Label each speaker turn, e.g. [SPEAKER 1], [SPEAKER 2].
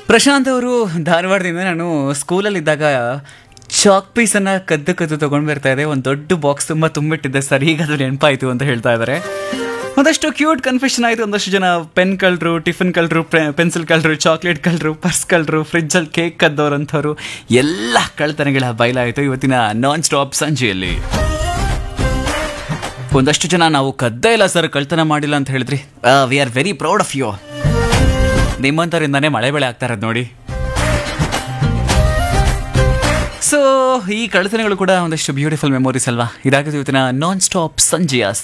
[SPEAKER 1] ಪ್ರಶಾಂತ್ ಅವರು ಧಾರವಾಡದಿಂದ ನಾನು ಸ್ಕೂಲಲ್ಲಿದ್ದಾಗ ಚಾಕ್ ಪೀಸನ್ನು ಕದ್ದು ಕದ್ದು ತೊಗೊಂಡು ಬರ್ತಾ ಇದೆ ಒಂದು ದೊಡ್ಡ ಬಾಕ್ಸ್ ತುಂಬ ತುಂಬಿಟ್ಟಿದ್ದೆ ಸರ್ ಈಗ ಅದು ನೆನಪಾಯಿತು ಅಂತ ಹೇಳ್ತಾ ಇದ್ದಾರೆ ಒಂದಷ್ಟು ಕ್ಯೂಟ್ ಕನ್ಫ್ಯೂಷನ್ ಆಯಿತು ಒಂದಷ್ಟು ಜನ ಪೆನ್ ಕಳ್ಳರು ಟಿಫಿನ್ ಕಳ್ಳರು ಪೆನ್ಸಿಲ್ ಕಳ್ಳರು ಚಾಕ್ಲೇಟ್ ಕಳ್ಳರು ಪರ್ಸ್ ಕಳ್ಳರು ಫ್ರಿಜ್ಜಲ್ಲಿ ಕೇಕ್ ಕದ್ದೋರಂಥವ್ರು ಎಲ್ಲ ಕಳ್ತನಗಳ ಬಯಲಾಯಿತು ಇವತ್ತಿನ ನಾನ್ ಸ್ಟಾಪ್ ಸಂಜೆಯಲ್ಲಿ ಒಂದಷ್ಟು ಜನ ನಾವು ಕದ್ದೇ ಇಲ್ಲ ಸರ್ ಕಳ್ತನ ಮಾಡಿಲ್ಲ ಅಂತ ಹೇಳಿದ್ರಿ we are very proud of you ನಿಮ್ಮಂಥವ್ರಿಂದಾನೇ ಮಳೆ ಬೆಳೆ ಆಗ್ತಾ ಇರೋದು ನೋಡಿ ಸೊ ಈ ಕಳ್ತನಗಳು ಕೂಡ ಒಂದಷ್ಟು ಬ್ಯೂಟಿಫುಲ್ ಮೆಮೊರೀಸ್ ಅಲ್ವಾ ಇದಾಗಿದೆ ಇವತ್ತಿನ ನಾನ್ ಸ್ಟಾಪ್ ಸಂಜೆಯ